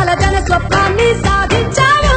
దశాబ్దాల జన స్వప్నాన్ని సాధించావు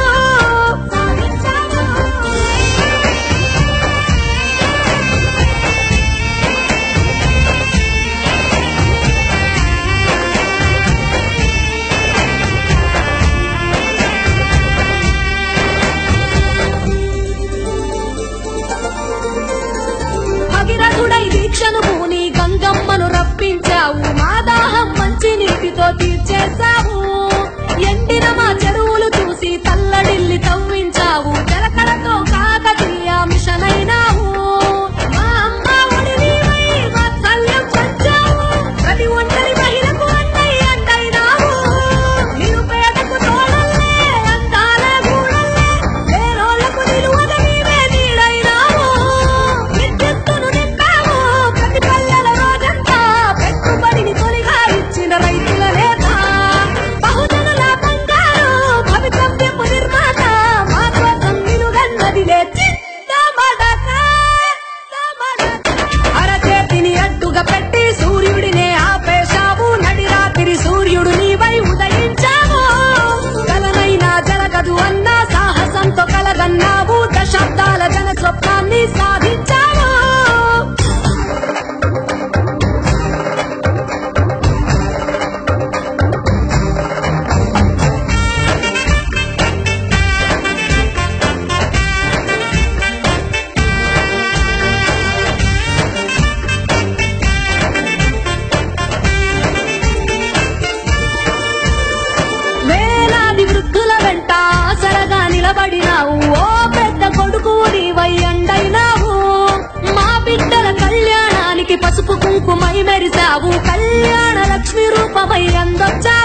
భగీరథుడై దీక్షను పూని గంగమ్మను రప్పించావు మా దాహం మంచి నీటితో తీర్చేశావు ఎండిన మా చెరువులు చూసి తల్లడిల్లి తవ్వించావు జలకళతో కాకతీయ మిషన్ అయినావు మా అమ్మ ఒడి నీవై వాత్సల్యం పంచావు ప్రతి ఒంటరి మహిళకు అన్నయ్య అంటైనావు నిరుపేదకు తోడల్లే అందాల గూడల్లే వేరోళ్లకు నిలువద నీవే నీడైనావు విద్యుత్తును నింపావు ప్రతి పల్లెల రోజంతా పెట్టుబడిని తొలిగా ఇచ్చిన రైతుల నేత బహుజనుల బంగారు భవితవ్యపు నిర్మాత మా కోసం నిలుగన్నదిలే చిత్తమడక అరచేతిని అడ్డుగా పెట్టి సూర్యుడినే ఆపేశావు నడి రాత్రి సూర్యుడు నీవై ఉదయించావు కలనైనా జరగదు అన్న సాహసంతో కలగన్నావు దశాబ్దాల జన స్వప్నాన్ని సాధించావు వేలాది వృద్ధుల వెంట ఆసరగా నిలబడినావు ఓ పెద్ద కొడుకు నీవై అండైనావు మా బిడ్డల కళ్యాణానికి పసుపు కుంకుమై మెరిసావు కళ్యాణ లక్ష్మి రూపమై అందొచ్చావు